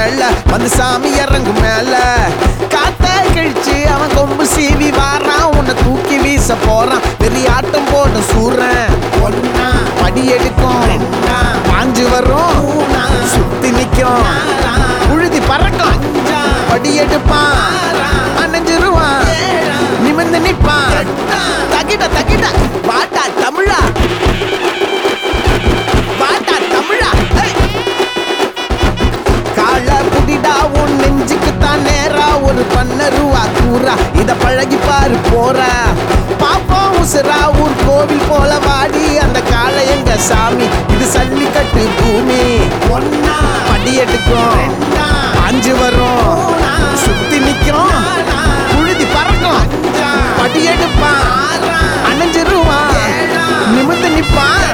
வேள வந்து சாமி இறங்கும் மேல காத்த கழிச்சு அவன் கொம்பு சீவி வாரான் உன்னை தூக்கி வீச போறான் பெரிய ஆட்டம் போடும் சூரன் ஒன்னா படி எடுக்கும் பாஞ்சு வரும் சுத்தி நிக்கும் உழுதி பறக்கும் படி எடுப்பான் அணைஞ்சிருவான் நிமிர்ந்து நிப்பான் தகிட தகிட வாட்டா தமிழா வாட்டா தமிழா ஏய். கால புடிடா உன் நெஞ்சுக்கு தான் நேரா ஒரு பண்ணருவா கூறா இத பழகி பாரு போறா பாப்போம் உசுரா ஊர் கோவில் போல வாடி அந்த காலை எங்க சாமி இது சல்லிக்கட்டு பூமி ஒன்னா படி எடுக்கும் பாஞ்சு வரும் சுத்தி நிக்கும் புழுதி பறக்கும் படி எடுப்பான் அணைஞ்சிருவான் நிமிர்ந்து நிப்பான்